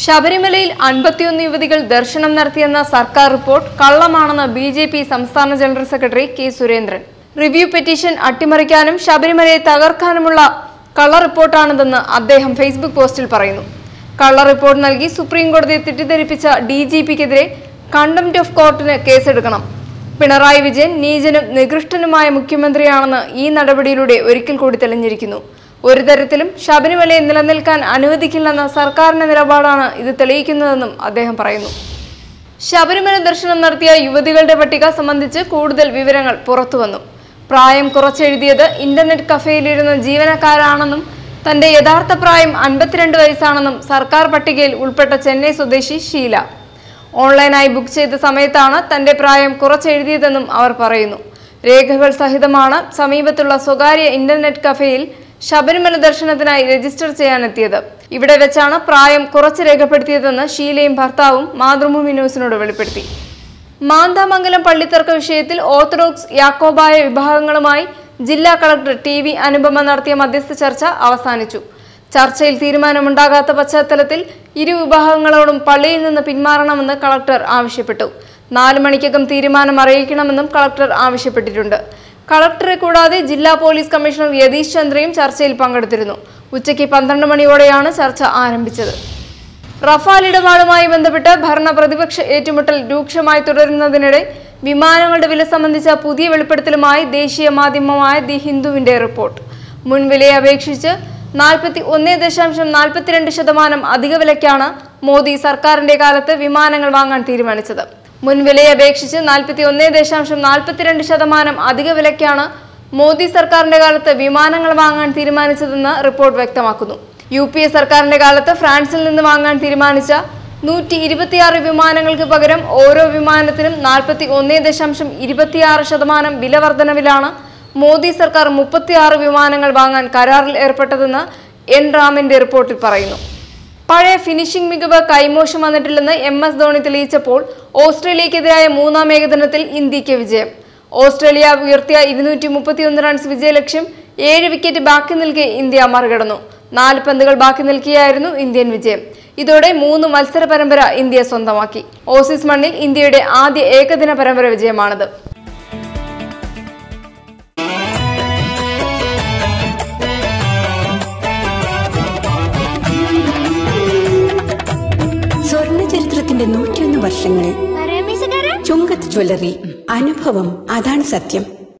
ശബരിമലയിൽ അൻപത്തിയൊന്ന് യുവതികൾ ദർശനം നടത്തിയെന്ന സർക്കാർ റിപ്പോർട്ട് കള്ളമാണെന്ന് ബി ജെ പി സംസ്ഥാന general secretary K Surendran review petition അട്ടിമറിക്കാനും ശബരിമലയെ തകർക്കാനുമുള്ള കള്ള റിപ്പോർട്ടാണിതെന്ന് അദ്ദേഹം ഫേസ്ബുക്ക് പോസ്റ്റിൽ പറയുന്നു കള്ള റിപ്പോർട്ട് നൽകി സുപ്രീം കോടതിയെ തെറ്റിദ്ധരിപ്പിച്ച ഡി ജി പിക്കെതിരെ കണ്ടംപ്റ്റ് ഓഫ് കോർട്ടിന് കേസെടുക്കണം പിണറായി വിജയൻ നീചനും നികൃഷ്ടനുമായ മുഖ്യമന്ത്രിയാണെന്ന് ഈ നടപടിയിലൂടെ ഒരിക്കൽ കൂടി തെളിഞ്ഞിരിക്കുന്നു ഒരു തരത്തിലും ശബരിമലയെ നിലനിൽക്കാൻ അനുവദിക്കില്ലെന്ന സർക്കാരിന്റെ നിലപാടാണ് ഇത് തെളിയിക്കുന്നതെന്നും അദ്ദേഹം പറയുന്നു ശബരിമല ദർശനം നടത്തിയ യുവതികളുടെ പട്ടിക സംബന്ധിച്ച് കൂടുതൽ വിവരങ്ങൾ പുറത്തുവന്നു പ്രായം കുറച്ചെഴുതിയത് ഇന്റർനെറ്റ് കഫേയിലിരുന്ന ജീവനക്കാരാണെന്നും തന്റെ യഥാർത്ഥ പ്രായം അൻപത്തിരണ്ട് വയസ്സാണെന്നും സർക്കാർ പട്ടികയിൽ ഉൾപ്പെട്ട ചെന്നൈ സ്വദേശി ഷീല ഓൺലൈനായി ബുക്ക് ചെയ്ത സമയത്താണ് തന്റെ പ്രായം കുറച്ചെഴുതിയതെന്നും അവർ പറയുന്നു രേഖകൾ സഹിതമാണ് സമീപത്തുള്ള സ്വകാര്യ ഇന്റർനെറ്റ് കഫേയിൽ ശബരിമല ദർശനത്തിനായി രജിസ്റ്റർ ചെയ്യാനെത്തിയത് ഇവിടെ വെച്ചാണ് പ്രായം കുറച്ച് രേഖപ്പെടുത്തിയതെന്ന് ഷീലയും ഭർത്താവും മാതൃഭൂമി ന്യൂസിനോട് വെളിപ്പെടുത്തി മാന്താമംഗലം പള്ളിത്തർക്ക വിഷയത്തിൽ ഓർത്തഡോക്സ് യാക്കോബായ വിഭാഗങ്ങളുമായി ജില്ലാ കളക്ടർ ടി വി അനുപമ നടത്തിയ മധ്യസ്ഥ ചർച്ച അവസാനിച്ചു ചർച്ചയിൽ തീരുമാനമുണ്ടാകാത്ത പശ്ചാത്തലത്തിൽ ഇരു വിഭാഗങ്ങളോടും പള്ളിയിൽ നിന്ന് പിന്മാറണമെന്ന് കളക്ടർ ആവശ്യപ്പെട്ടു നാല് മണിക്കകം തീരുമാനം അറിയിക്കണമെന്നും കളക്ടർ ആവശ്യപ്പെട്ടിട്ടുണ്ട് കളക്ടറെ കൂടാതെ ജില്ലാ പോലീസ് കമ്മീഷണർ യതീഷ് ചന്ദ്രയും ചർച്ചയിൽ പങ്കെടുത്തിരുന്നു ഉച്ചയ്ക്ക് പന്ത്രണ്ട് മണിയോടെയാണ് ചർച്ച ആരംഭിച്ചത് റഫാൽ ഇടപാടുമായി ബന്ധപ്പെട്ട് ഭരണ പ്രതിപക്ഷ ഏറ്റുമുട്ടൽ രൂക്ഷമായി തുടരുന്നതിനിടെ വിമാനങ്ങളുടെ വില സംബന്ധിച്ച പുതിയ വെളിപ്പെടുത്തലുമായി ദേശീയ മാധ്യമമായ ദി ഹിന്ദുവിന്റെ റിപ്പോർട്ട് മുൻവിലയെ അപേക്ഷിച്ച് നാൽപ്പത്തി ഒന്ന് ദശാംശം നാൽപ്പത്തിരണ്ട് ശതമാനം അധിക വിലയ്ക്കാണ് മോദി സർക്കാരിന്റെ കാലത്ത് വിമാനങ്ങൾ വാങ്ങാൻ തീരുമാനിച്ചത് മുൻവിലയെ അപേക്ഷിച്ച് നാൽപ്പത്തി ഒന്ന് ദശാംശം നാൽപ്പത്തിരണ്ട് ശതമാനം അധിക വിലയ്ക്കാണ് മോദി സർക്കാരിന്റെ കാലത്ത് വിമാനങ്ങൾ വാങ്ങാൻ തീരുമാനിച്ചതെന്ന് റിപ്പോർട്ട് വ്യക്തമാക്കുന്നു യു പി എ സർക്കാരിന്റെ കാലത്ത് ഫ്രാൻസിൽ നിന്ന് വാങ്ങാൻ തീരുമാനിച്ച നൂറ്റി ഇരുപത്തിയാറ് വിമാനങ്ങൾക്ക് പകരം ഓരോ വിമാനത്തിനും നാൽപ്പത്തി ഒന്ന് ദശാംശം ഇരുപത്തിയാറ് ശതമാനം വില വർധനവിലാണ് മോദി സർക്കാർ മുപ്പത്തിയാറ് വിമാനങ്ങൾ വാങ്ങാൻ കരാറിൽ ഏർപ്പെട്ടതെന്ന് എൻ റാമിന്റെ റിപ്പോർട്ടിൽ പറയുന്നു പഴയ ഫിനിഷിംഗ് മികവ് കൈമോശം വന്നിട്ടില്ലെന്ന് എം എസ് ധോണി തെളിയിച്ചപ്പോൾ ഓസ്ട്രേലിയക്കെതിരായ മൂന്നാം ഏകദിനത്തിൽ ഇന്ത്യക്ക് വിജയം ഓസ്ട്രേലിയ ഉയർത്തിയ ഇരുന്നൂറ്റി മുപ്പത്തിയൊന്ന് റൺസ് വിജയലക്ഷ്യം ഏഴ് വിക്കറ്റ് ബാക്കി നിൽക്കെ ഇന്ത്യ മറികടന്നു നാല് പന്തുകൾ ബാക്കി നിൽക്കെയായിരുന്നു ഇന്ത്യൻ വിജയം ഇതോടെ മൂന്ന് മത്സര പരമ്പര ഇന്ത്യ സ്വന്തമാക്കി ഓസീസ് മണ്ണിൽ ഇന്ത്യയുടെ ആദ്യ ഏകദിന പരമ്പര വിജയമാണിത് സ്വർണ്ണ ചരിത്രത്തിന്റെ നൂറ്റിയൊന്ന് വർഷങ്ങൾ ചുങ്കത്ത് ജ്വല്ലറി അനുഭവം അതാണ് സത്യം